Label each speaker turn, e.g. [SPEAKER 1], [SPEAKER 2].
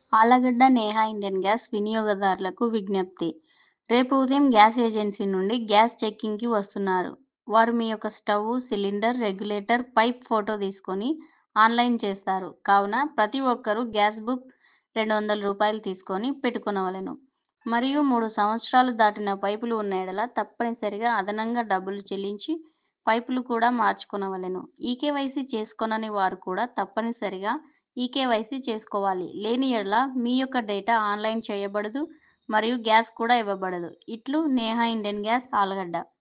[SPEAKER 1] Allagadda Neha Indian gas వినియోగదారులకు విజ్ఞప్తి రేపు ఉదయం గ్యాస్ ఏజెన్సీ నుండి గ్యాస్ చెకింగ్కి వస్తున్నారు. వారు మీ యొక్క stove, cylinder, regulator, pipe photo తీసుకొని ఆన్లైన్ చేస్తారు కావున ప్రతి ఒక్కరూ గ్యాస్ బుక్ రెండు వందల రూపాయలు తీసుకొని పెట్టుకొనవలెను. మరియు మూడు సంవత్సరాలు దాటిన పైపులు ఉన్న ఎడల తప్పనిసరిగా అదనంగా డబ్బులు చెల్లించి పైపులు కూడా మార్చుకొనవలెను. ఈకేవైసీ చేసుకొనని వారు కూడా తప్పనిసరిగా ఈకేవైసీ చేసుకోవాలి లేని ఎడల మీ యొక్క డేటా ఆన్లైన్ చేయబడదు మరియు గ్యాస్ కూడా ఇవ్వబడదు. ఇట్లు నేహా ఇండియన్ గ్యాస్ ఆళ్లగడ్డ